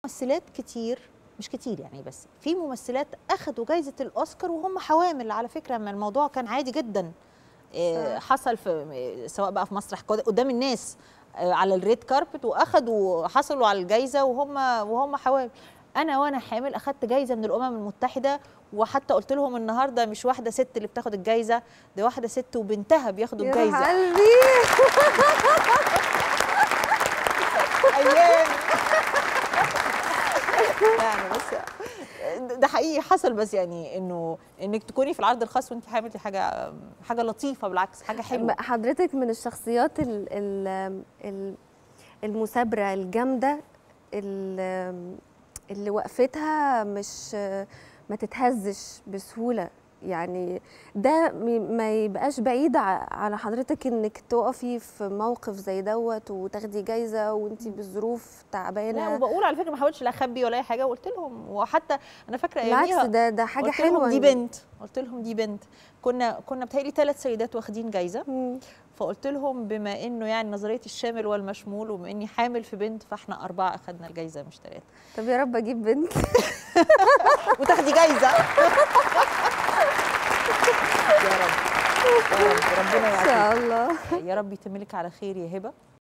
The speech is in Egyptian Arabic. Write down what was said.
ممثلات كتير مش كتير يعني بس في ممثلات اخذوا جايزه الاوسكار وهم حوامل على فكره ما الموضوع كان عادي جدا آه، حصل في آه، سواء بقى في مسرح قد- قدام الناس آه، على الريد كاربت واخدوا حصلوا على الجايزه وهم وهم حوامل انا وانا حامل اخدت جايزه من الامم المتحده وحتى قلت لهم النهارده مش واحده ست اللي بتاخد الجايزه دي واحده ست وبنتها بياخدوا يا الجايزه قلبي ايام يعني بس ده حقيقي حصل بس يعني انه انك تكوني في العرض الخاص وانت حامل دي حاجه حاجه لطيفه بالعكس حاجه حلوه حضرتك من الشخصيات ال ال ال المثابره الجامده ال- اللي وقفتها مش ما تتهزش بسهوله يعني ده مي- ما يبقاش بعيد ع- على حضرتك انك تقفي في موقف زي دوت وتاخدي جايزه وانت بالظروف لا تعبانه وبقول على فكره ما حاولتش لا اخبي ولا اي حاجه وقلت لهم وحتى انا فاكره بالعكس اياميها ده ده حاجه قلت لهم حلوه دي إن- بنت قلت لهم دي بنت كنا كنا بتهيألي ثلاث سيدات واخدين جايزه مم. فقلت لهم بما انه يعني نظريه الشامل والمشمول وبما اني حامل في بنت فاحنا اربعه اخدنا الجايزه مش ثلاثه طب يا رب اجيب بنت وتاخدي جايزه يا رب يا رب ربنا ان يعافيك شاء الله يا رب يتم لك على خير يا هبه